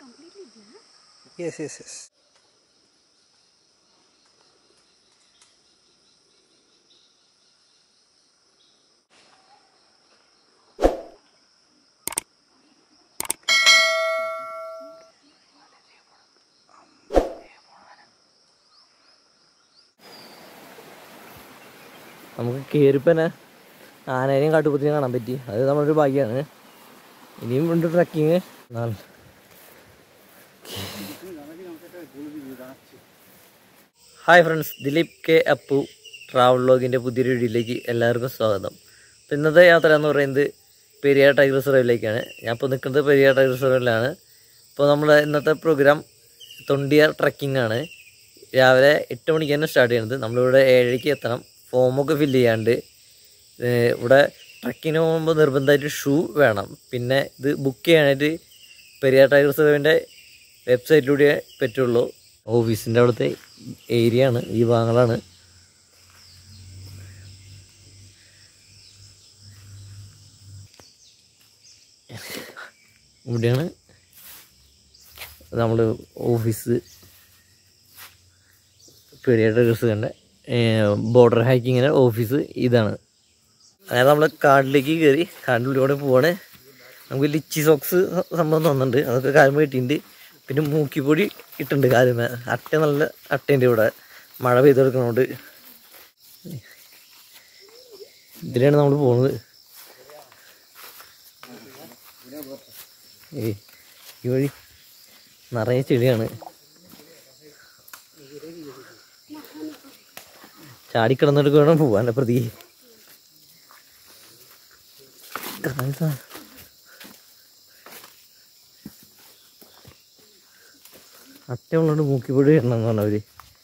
completely black? Yes yes yes നമുക്ക് കയറിപ്പനെ ആനേനെയും കാട്ടുപത്തിനെയും കാണാൻ പറ്റി അത് നമ്മളൊരു ഭാഗ്യമാണ് ഇനിയും ഉണ്ട് trekking hi friends Dileep K Appu travel വ്ളോഗിൻ്റെ പുതിയൊരു വീഡിയോയിലേക്ക് എല്ലാവർക്കും സ്വാഗതം അപ്പോൾ ഇന്നത്തെ യാത്ര എന്ന് പറയുന്നത് പെരിയാർ ടൈഗർ റിസർവിലേക്കാണ് ഞാൻ ഇപ്പോൾ നിൽക്കുന്നത് പെരിയാർ ടൈഗർ റിസർവിലാണ് ഇപ്പോൾ നമ്മൾ ഇന്നത്തെ പ്രോഗ്രാം തൊണ്ടിയാർ ട്രക്കിംഗ് ആണ് രാവിലെ എട്ട് മണിക്ക് തന്നെ സ്റ്റാർട്ട് ചെയ്യുന്നത് നമ്മളിവിടെ ഏഴരയ്ക്ക് എത്തണം ഫോമൊക്കെ ഫില്ല് ചെയ്യാണ്ട് ഏഹ് ഇവിടെ ട്രക്കിങ്ങിന് പോകുമ്പോൾ നിർബന്ധമായിട്ട് ഷൂ വേണം പിന്നെ ഇത് ബുക്ക് ചെയ്യാനായിട്ട് പെരിയാർ ടൈഗർ റിസർവിൻ്റെ വെബ്സൈറ്റിലൂടെ പറ്റുള്ളൂ ഓഫീസിൻ്റെ അവിടുത്തെ ഏരിയ ആണ് ഈ ഭാഗങ്ങളാണ് ഇവിടെയാണ് നമ്മൾ ഓഫീസ് പെരിയാർ ടൈഗർ കണ്ട ബോർഡർ ഹൈക്കിങ്ങിൻ്റെ ഓഫീസ് ഇതാണ് അങ്ങനെ നമ്മൾ കാട്ടിലേക്ക് കയറി കാട്ടിലൂടെ പോവാണ് നമുക്ക് ലിച്ചി സോക്സ് സംഭവം തന്നിട്ടുണ്ട് അതൊക്കെ കാലുമ കിട്ടിയിട്ടുണ്ട് പിന്നെ മൂക്കിപ്പൊടി ഇട്ടുണ്ട് കാലുമ അട്ട നല്ല അട്ടയുണ്ട് ഇവിടെ മഴ പെയ്ത് കൊടുക്കണോണ്ട് ഇതിലാണ് നമ്മൾ പോകുന്നത് ഏയ് ഈ വഴി നിറയെ ചെടിയാണ് ചാടിക്കിടന്നിട്ട് വേണം പോവാൻ പ്രതി കാണിച്ചാ അട്ട ഉള്ളതുകൊണ്ട് മൂക്കിപ്പൊടി ഇടണം എന്ന് പറഞ്ഞവര്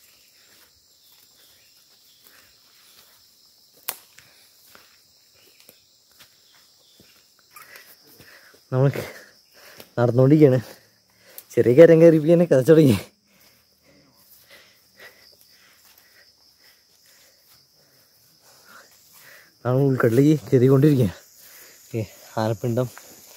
നമ്മൾ നടന്നുകൊണ്ടിരിക്കുകയാണ് ചെറിയ കാര്യം കയറിയപ്പോൾ തന്നെ കഥ തുടങ്ങി നമ്മൾ ഉൾക്കടലേക്ക് കയറിക്കൊണ്ടിരിക്കുക ഓക്കെ ആനപ്പിണ്ടം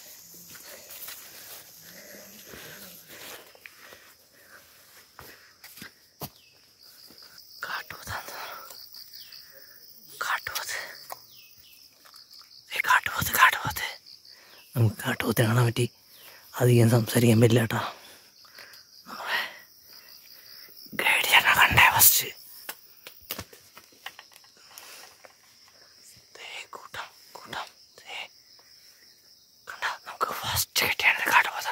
കാട്ടുപോത്ത് കാട്ടുപോത്ത് കാട്ടുപോത്ത് കാട്ടുപോത്ത് നമുക്ക് കാട്ടുപോത്ത് കാണാൻ പറ്റി അധികം സംസാരിക്കാൻ പറ്റില്ല കേട്ടോ നമ്മളെ ഗൈഡ് ചേട്ടനെ കണ്ടേ ഫസ്റ്റ് കൂട്ടം കൂട്ടം ദേ. കണ്ട നമുക്ക് ഫസ്റ്റ് കിട്ടിയാണ് കാട്ടുപോത്ത്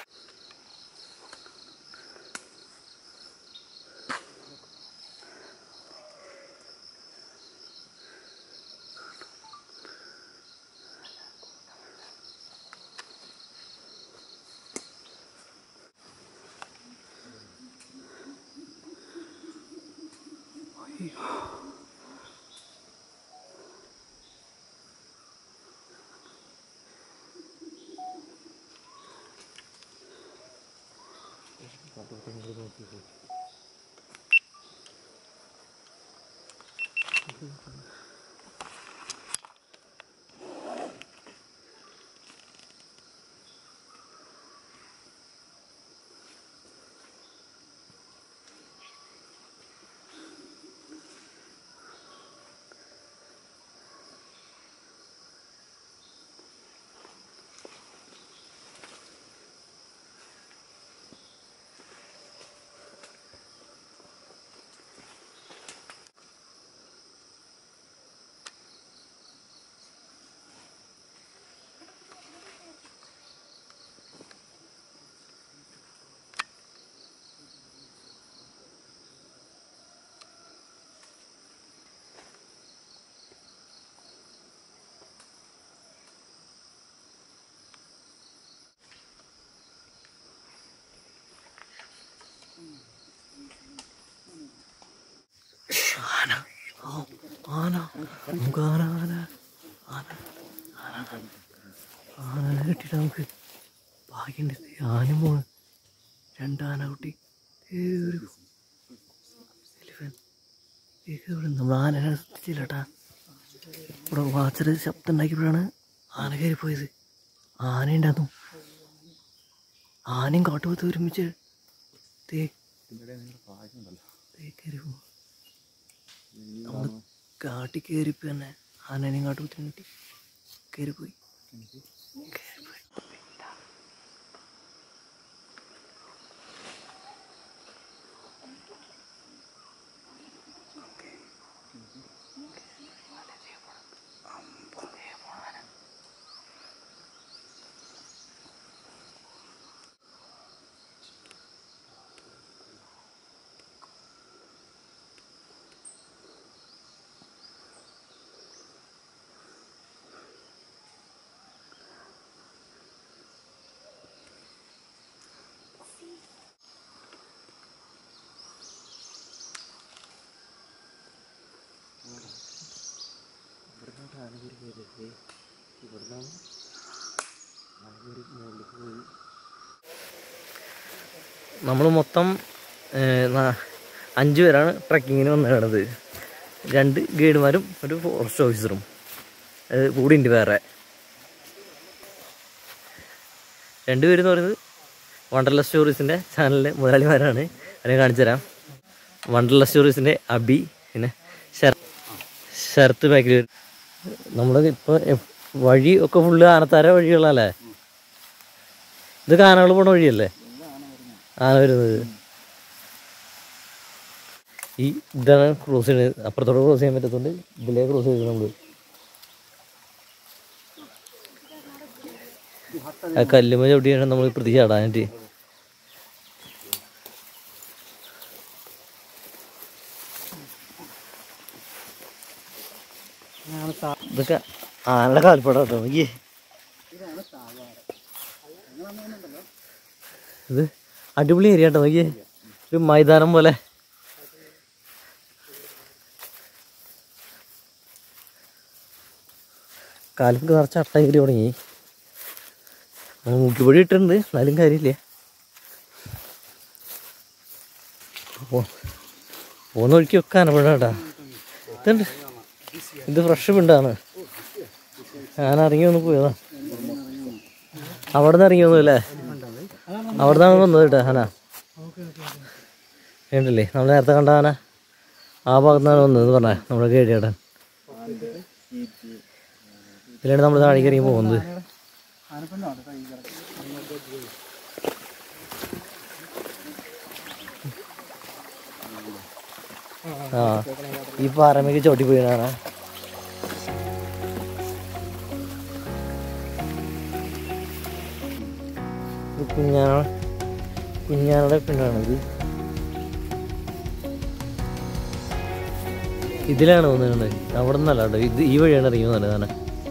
ആന ഓ, ആന നമുക്ക് ആന ആന ആന ആന ആന കിട്ടിയിട്ട് നമുക്ക് ഭാഗ്യമുണ്ട് ദേ ആന പോണ് രണ്ടാന കുട്ടി ഏ, ഒരു elephant. ഏക്ക് ഇവിടെ നമ്മൾ ആനനെ ശ്രദ്ധിച്ചില്ല കേട്ടാ ഇവിടെ വാച്ചർ ശബ്ദം ഉണ്ടാക്കിയപ്പോഴാണ് ആന കയറി പോയത് ആന ഉണ്ടായിരുന്നു ആനയും കാട്ടുപോത്ത് ഒരുമിച്ച് ദേ ദേ കയറി പോ നമ്മൾ കാട്ടി കയറിപ്പോ തന്നെ ആനേനെയും കാട്ടുപോത്തിനും കിട്ടി കയറിപ്പോയി കയറിപ്പോയി നമ്മൾ മൊത്തം ഏഹ്, നാ- അഞ്ച് പേരാണ് ട്രക്കിങ്ങിന് വന്നിരുന്നത് രണ്ട് ഗൈഡുമാരും ഒരു ഫോറസ്റ്റ് ഓഫീസറും അത് കൂടി ഉണ്ട് വേറെ രണ്ടുപേരെന്ന് പറയുന്നത് വണ്ടർല സ്റ്റോറീസിൻ്റെ ചാനലിലെ മുതലാളിമാരാണ് അതിനെ കാണിച്ചു തരാം വണ്ടർല സ്റ്റോറീസിൻ്റെ അബി പിന്നെ ശര- ശരത്ത് ബാക്കിൽ നമ്മൾ ഇപ്പോൾ വഴി ഒക്കെ ഫുള്ള് ആനത്താര വഴികളല്ലേ ഇത് കാനകൾ പോണ വഴിയല്ലേ ആന വരുന്നത് ഈ ഇതാണ് ക്രോസ് ചെയ്യുന്നത് അപ്പുറത്തോടെ ക്രോസ് ചെയ്യാൻ പറ്റത്തുണ്ട് ഇതിലേ ക്രോസ് ചെയ്ത് നമ്മൾ ആ കല്ലുമ ചവിട്ടിയാണ് നമ്മൾ പ്രതി ചാടാനായിട്ട് ഇതൊക്കെ ആനയുടെ കാൽപ്പാടാ കേട്ടോ നോക്കിയേ ഇത് അടിപൊളി ഏരിയ കേട്ടോ നോക്കിയേ ഒരു മൈതാനം പോലെ കാലത്ത് നിറച്ച് അട്ട കയറി തുടങ്ങി മുക്കിപ്പൊടി ഇട്ടിട്ടുണ്ട് എന്നാലും കാര്യമില്ല പോ- പോകുന്ന വഴിക്ക് ഒക്കെ അനപ്പെടാ കേട്ടാ ഇതുണ്ട് ഇത് ഫ്രഷ് പിണ്ടാണ് ഞാൻ ഇറങ്ങി വന്ന് പോയതാ അവിടെ നിന്ന് ഇറങ്ങി വന്നു അല്ലേ അവിടെ നിന്നാണ് വന്നത് കേട്ടോ ആന കണ്ടില്ലേ നമ്മൾ നേരത്തെ കണ്ട ആന ആ ഭാഗത്തു നിന്നാണ് വന്നത് പറഞ്ഞ നമ്മുടെ കേടിയേട്ടൻ ഇതിലാണ് നമ്മൾ താഴേക്ക് ഇറങ്ങി പോകുന്നത് ആ ഈ പാറമേക്ക് ചോട്ടി പോയിട്ടാണ് കുഞ്ഞാന കുഞ്ഞാനയുടെ പെണ്ണാണിത് ഇതിലാണ് വന്നിട്ടുണ്ട് അവിടെ നിന്നല്ല കേട്ടോ ഇത് ഈ വഴിയാണ് ഇറങ്ങി വന്നത് താനെ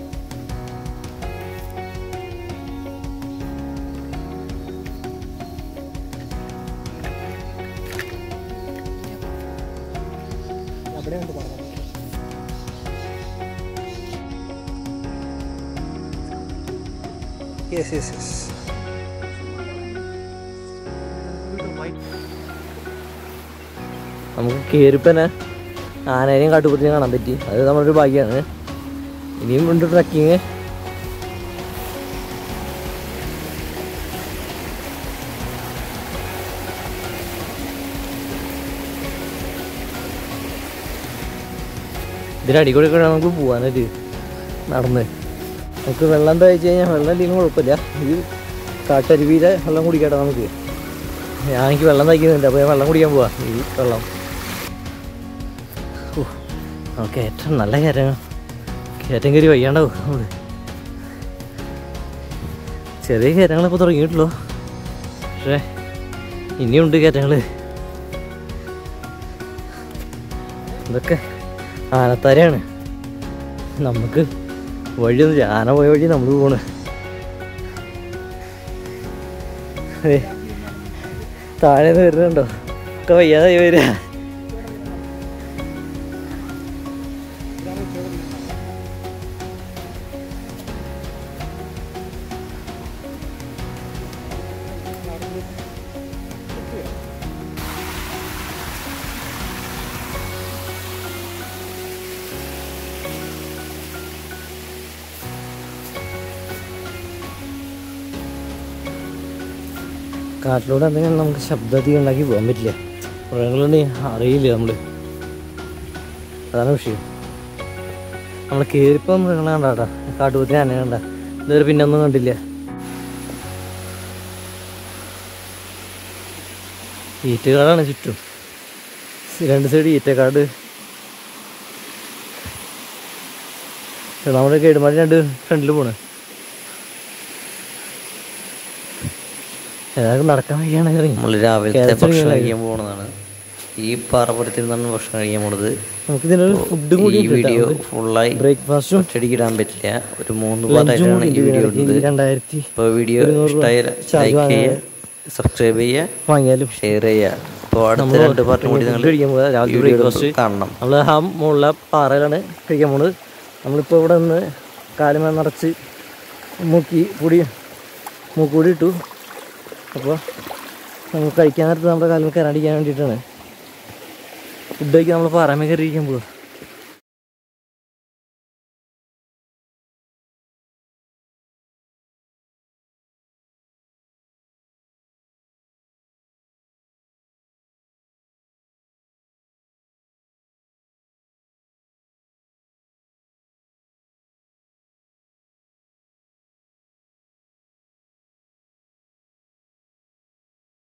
യെസ് യെസ് യെസ് നമുക്ക് കയറിപ്പനെ ആനേനെയും കാട്ടുപുറത്തിനെയും കാണാൻ പറ്റി അത് നമ്മളൊരു ഭാഗ്യമാണ് ഇനിയും ഉണ്ട് ട്രക്കിങ് ഇതിന് അടിക്കൂടെ ഒക്കെ നമുക്ക് പോകാനായിട്ട് നടന്ന് നമുക്ക് വെള്ളം എന്താ വെച്ച് കഴിഞ്ഞാൽ വെള്ളം ഇല്ലെങ്കിലും കുഴപ്പമില്ല ഇത് കാട്ടരുവിയിലെ വെള്ളം കുടിക്കട്ടെ നമുക്ക് ഞാൻ എനിക്ക് വെള്ളം തയ്ക്കുന്നുണ്ട് അപ്പോൾ ഞാൻ വെള്ളം കുടിക്കാൻ പോവാ ഈ വെള്ളം ഓക്കെ ഏറ്റവും നല്ല കയറ്റം കയറ്റം കയറി വയ്യാണ്ടാവും നമ്മള് ചെറിയ കയറ്റങ്ങളിപ്പോൾ തുടങ്ങിയിട്ടുള്ളൂ പക്ഷേ ഇനിയുണ്ട് കയറ്റങ്ങൾ ഇതൊക്കെ ആനത്താരയാണ് നമുക്ക് വഴിയൊന്നും ആന പോയ വഴി നമ്മൾ പോണ് ഏ, താഴെ നിന്ന് വരുന്നുണ്ടോ ഒക്കെ വയ്യാതെ വരിക കാട്ടിലൂടെ എന്തെങ്കിലും നമുക്ക് ശബ്ദത്തിൽ ഉണ്ടാക്കി പോകാൻ പറ്റില്ല മൃഗങ്ങളുണ്ടെങ്കിൽ അറിയില്ല നമ്മൾ അതാണ് വിഷയം നമ്മൾ കയറിപ്പോൾ മൃഗങ്ങളെ കണ്ടാട്ടാ കാട്ടുപത്തി ആന കണ്ട ഇതുവരെ പിന്നെ ഒന്നും കണ്ടില്ല ഈറ്റക്കാടാണ് ചുറ്റും രണ്ട് സൈഡ് ഈറ്റക്കാട് നമ്മുടെ കേടുമാടി രണ്ട് ഫ്രണ്ടിൽ പോണ് ഏതായാലും നടക്കാൻ വയ്യാണ് നമ്മൾ രാവിലത്തെ കേരളത്തിൽ ഭക്ഷണം ഇങ്ങനെ കഴിക്കാൻ പോകുന്നതാണ് ഈ പാറപ്പുറത്തിൽ നിന്നാണ് ഭക്ഷണം കഴിക്കാൻ പോണത് നമുക്ക് ഇതിനൊരു ഫുഡ് കൂടി ഈ വീഡിയോ ഫുള്ളായി ബ്രേക്ക്ഫാസ്റ്റും ഒറ്റയടിക്ക് ഇടാൻ പറ്റില്ല ഒരു മൂന്ന് പാർട്ടായിട്ടാണ് ഈ വീഡിയോ ഇടുന്നത് രണ്ടായിരത്തി അപ്പോൾ വീഡിയോ ഇഷ്ടമായ ലൈക്ക് ചെയ്യുക സബ്സ്ക്രൈബ് ചെയ്യുക വാങ്ങിയാലും ഷെയർ ചെയ്യുക അപ്പോൾ അടുത്ത രണ്ട് പാർട്ടും കൂടി നിങ്ങൾ കഴിക്കാൻ പോകുക രാവിലെ വീഡിയോ ബ്രേക്ക്ഫാസ്റ്റ് കാണണം നമ്മൾ ആ മുകളിലെ പാറയിലാണ് കഴിക്കാൻ പോകുന്നത് നമ്മളിപ്പോൾ ഇവിടെ നിന്ന് കാലുമേ നിറച്ച് മൂക്കി പൊടി മൂക്കുകൂടി ഇട്ടു അപ്പോൾ നമുക്ക് കഴിക്കാൻ നേരത്ത് നമ്മുടെ കാലുമേ കയറാണ്ടിരിക്കാൻ വേണ്ടിയിട്ടാണ് ഫുഡ് കഴിക്കാൻ നമ്മൾ പാറമേ കയറി ഇരിക്കാൻ പോകുക